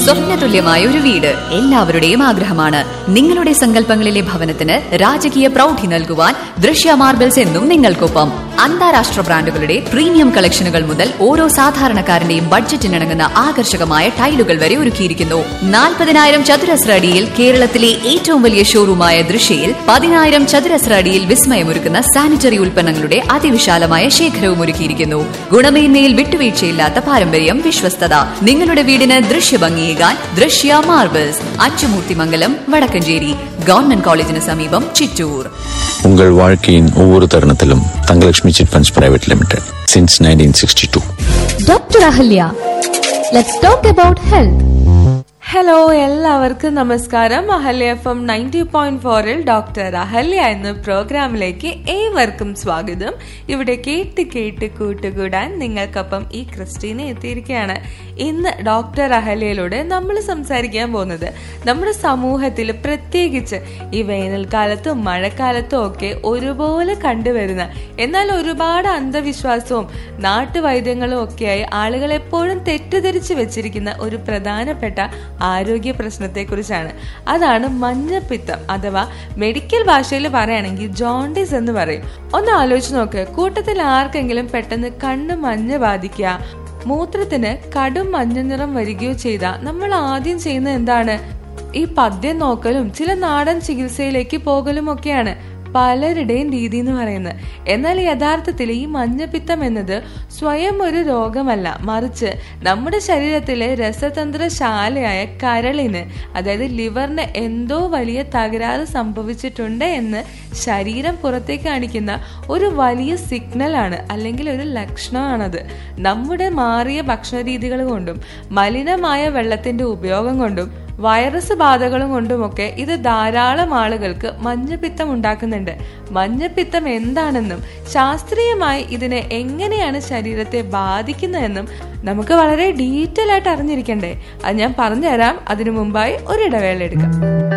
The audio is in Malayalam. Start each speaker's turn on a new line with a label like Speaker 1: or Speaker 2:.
Speaker 1: സ്വപ്നതുല്യമായ ഒരു വീട് എല്ലാവരുടെയും ആഗ്രഹമാണ് നിങ്ങളുടെ സങ്കല്പങ്ങളിലെ ഭവനത്തിന് രാജകീയ പ്രൗഢി നൽകുവാൻ ദൃശ്യ മാർബിൾസ് എന്നും നിങ്ങൾക്കൊപ്പം അന്താരാഷ്ട്ര ബ്രാൻഡുകളുടെ പ്രീമിയം കളക്ഷനുകൾ മുതൽ ഓരോ സാധാരണക്കാരന്റെയും ബഡ്ജറ്റിനിണങ്ങുന്ന ആകർഷകമായ ടൈലുകൾ വരെ ഒരുക്കിയിരിക്കുന്നു നാൽപ്പതിനായിരം ചതുരശ്ര അടിയിൽ കേരളത്തിലെ ഏറ്റവും വലിയ ഷോറൂമായ ദൃശ്യയിൽ പതിനായിരം ചതുരശ്ര അടിയിൽ വിസ്മയമൊരുക്കുന്ന സാനിറ്ററി ഉൽപ്പന്നങ്ങളുടെ അതിവിശാലമായ ശേഖരവും ഒരുക്കിയിരിക്കുന്നു ഗുണമേന്മയിൽ വിട്ടുവീഴ്ചയില്ലാത്ത പാരമ്പര്യം വിശ്വസ്തത നിങ്ങളുടെ വീടിന് ദൃശ്യഭംഗിയേകാൻ ദൃശ്യ മാർബിൾസ് അച്ചുമൂർത്തിമംഗലം വടക്കഞ്ചേരി ഗവൺമെന്റ് കോളേജിന് സമീപം ചിറ്റൂർ
Speaker 2: உங்கள் வாழ்க்கையின் ஒவ்வொரு தருணத்திலும் Thangalakshmi chit funds private limited since nineteen sixty two
Speaker 3: Dr. Ahalya. Let's talk about health.
Speaker 4: Hello എല്ലാവർക്കും നമസ്കാരം Ahalya F M ninety point ഫോറിൽ ഡോക്ടർ അഹല്യ എന്ന പ്രോഗ്രാമിലേക്ക് ഏവർക്കും സ്വാഗതം ഇവിടെ കേട്ട് കേട്ട് കൂട്ടുകൂടാൻ നിങ്ങൾക്കൊപ്പം ഈ ക്രിസ്റ്റീന എത്തിയിരിക്കുകയാണ് ഇന്ന് ഡോക്ടർ അഹല്യയിലൂടെ നമ്മൾ സംസാരിക്കാൻ പോകുന്നത് നമ്മുടെ സമൂഹത്തിൽ പ്രത്യേകിച്ച് ഈ വേനൽക്കാലത്തും മഴക്കാലത്തും ഒക്കെ ഒരുപോലെ കണ്ടുവരുന്ന എന്നാൽ ഒരുപാട് അന്ധവിശ്വാസവും നാട്ടുവൈദ്യങ്ങളും ഒക്കെയായി ആളുകൾ എപ്പോഴും തെറ്റിദ്ധരിച്ച് വെച്ചിരിക്കുന്ന ഒരു പ്രധാനപ്പെട്ട ആരോഗ്യ പ്രശ്നത്തെക്കുറിച്ചാണ് അതാണ് മഞ്ഞപ്പിത്തം അഥവാ മെഡിക്കൽ ഭാഷയിൽ പറയുകയാണെങ്കിൽ ജോണ്ടിസ് എന്ന് പറയും ഒന്ന് ആലോചിച്ച് നോക്ക് കൂട്ടത്തിൽ ആർക്കെങ്കിലും പെട്ടെന്ന് കണ്ണ് മഞ്ഞ ബാധിക്കുക മൂത്രത്തിന് കടും മഞ്ഞ നിറം വരികയോ ചെയ്താൽ നമ്മൾ ആദ്യം ചെയ്യുന്നത് എന്താണ് ഈ പദ്യം നോക്കലും ചില നാടൻ ചികിത്സയിലേക്ക് പോകലും ഒക്കെയാണ് പലരുടെയും രീതി എന്ന് പറയുന്നത് എന്നാൽ യഥാർത്ഥത്തിൽ ഈ മഞ്ഞപ്പിത്തം എന്നത് സ്വയം ഒരു രോഗമല്ല മറിച്ച് നമ്മുടെ ശരീരത്തിലെ രസതന്ത്രശാലയായ കരളിന് അതായത് ലിവറിന് എന്തോ വലിയ തകരാറ് സംഭവിച്ചിട്ടുണ്ട് എന്ന് ശരീരം പുറത്തേക്ക് കാണിക്കുന്ന ഒരു വലിയ സിഗ്നലാണ് അല്ലെങ്കിൽ ഒരു ലക്ഷണമാണത് നമ്മുടെ മാറിയ ഭക്ഷണ രീതികൾ കൊണ്ടും മലിനമായ വെള്ളത്തിന്റെ ഉപയോഗം കൊണ്ടും വൈറസ് ബാധകളും കൊണ്ടുമൊക്കെ ഇത് ധാരാളം ആളുകൾക്ക് മഞ്ഞപ്പിത്തം ഉണ്ടാക്കുന്നുണ്ട് മഞ്ഞപ്പിത്തം എന്താണെന്നും ശാസ്ത്രീയമായി ഇതിനെ എങ്ങനെയാണ് ശരീരത്തെ ബാധിക്കുന്നതെന്നും നമുക്ക് വളരെ ഡീറ്റെയിൽ ആയിട്ട് അറിഞ്ഞിരിക്കണ്ടേ അത് ഞാൻ പറഞ്ഞുതരാം അതിനു മുമ്പായി ഒരിടവേള എടുക്കാം